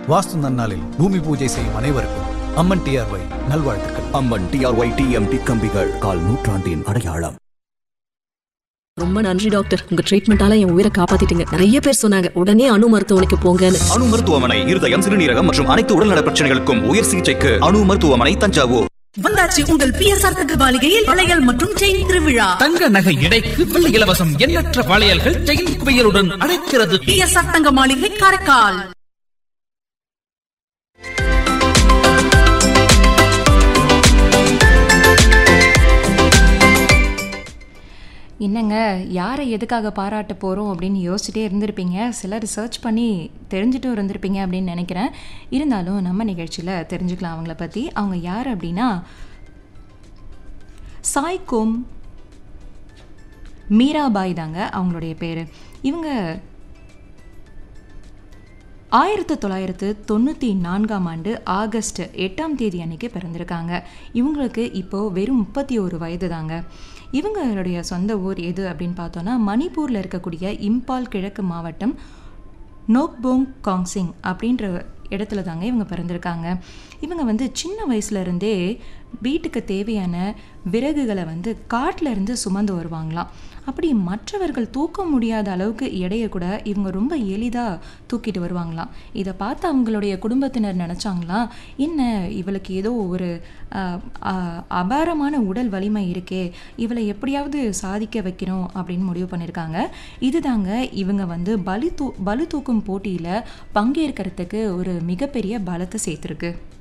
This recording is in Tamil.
வாஸ்து நன்னாளில் பூமி பூஜை செய்யும் அனைவருக்கும் அம்மன் டிஆர்ஒய் நல்வாழ்த்துக்கள் அம்மன் டிஆர்ஒய் டிஎம்டி கம்பிகள் கால் நூற்றாண்டின் அடையாளம் ரொம்ப நன்றி டாக்டர் உங்க ட்ரீட்மெண்டால என் உயிரை காப்பாத்திட்டீங்க நிறைய பேர் சொன்னாங்க உடனே அணு மருத்துவமனைக்கு போங்கன்னு அணு மருத்துவமனை இருதயம் சிறுநீரகம் மற்றும் அனைத்து உடல்நல பிரச்சனைகளுக்கும் உயர் சிகிச்சைக்கு அணு மருத்துவமனை தஞ்சாவூர் வந்தாச்சு உங்கள் பிஎஸ்ஆர் தகவலிகையில் வளையல் மற்றும் செயின் திருவிழா தங்க நகை எடைக்கு வெள்ளி இலவசம் எண்ணற்ற வளையல்கள் செயின் குவியலுடன் அழைக்கிறது பிஎஸ்ஆர் தங்க மாளிகை காரைக்கால் என்னங்க யாரை எதுக்காக பாராட்ட போகிறோம் அப்படின்னு யோசிச்சுட்டே இருந்திருப்பீங்க சிலர் சர்ச் பண்ணி தெரிஞ்சுட்டும் இருந்திருப்பீங்க அப்படின்னு நினைக்கிறேன் இருந்தாலும் நம்ம நிகழ்ச்சியில் தெரிஞ்சுக்கலாம் அவங்கள பற்றி அவங்க யார் அப்படின்னா சாய்கோம் மீராபாய் தாங்க அவங்களுடைய பேர் இவங்க ஆயிரத்து தொள்ளாயிரத்து தொண்ணூற்றி நான்காம் ஆண்டு ஆகஸ்ட் எட்டாம் தேதி அன்னைக்கு பிறந்திருக்காங்க இவங்களுக்கு இப்போது வெறும் முப்பத்தி ஒரு வயது தாங்க இவங்களுடைய சொந்த ஊர் எது அப்படின்னு பார்த்தோன்னா மணிப்பூரில் இருக்கக்கூடிய இம்பால் கிழக்கு மாவட்டம் நோக்போங் காங்சிங் அப்படின்ற இடத்துல தாங்க இவங்க பிறந்திருக்காங்க இவங்க வந்து சின்ன வயசுல இருந்தே வீட்டுக்கு தேவையான விறகுகளை வந்து காட்டுல இருந்து சுமந்து வருவாங்களாம் அப்படி மற்றவர்கள் தூக்க முடியாத அளவுக்கு எடையை கூட இவங்க ரொம்ப எளிதாக தூக்கிட்டு வருவாங்களாம் இதை பார்த்து அவங்களுடைய குடும்பத்தினர் நினச்சாங்களாம் என்ன இவளுக்கு ஏதோ ஒரு ஆஹ், ஆஹ், அபாரமான உடல் வலிமை இருக்கே இவளை எப்படியாவது சாதிக்க வைக்கணும் அப்படின்னு முடிவு பண்ணியிருக்காங்க இதுதாங்க இவங்க வந்து பலி தூ பலு தூக்கும் போட்டியில் பங்கேற்கிறதுக்கு ஒரு மிகப்பெரிய பலத்தை சேர்த்துருக்கு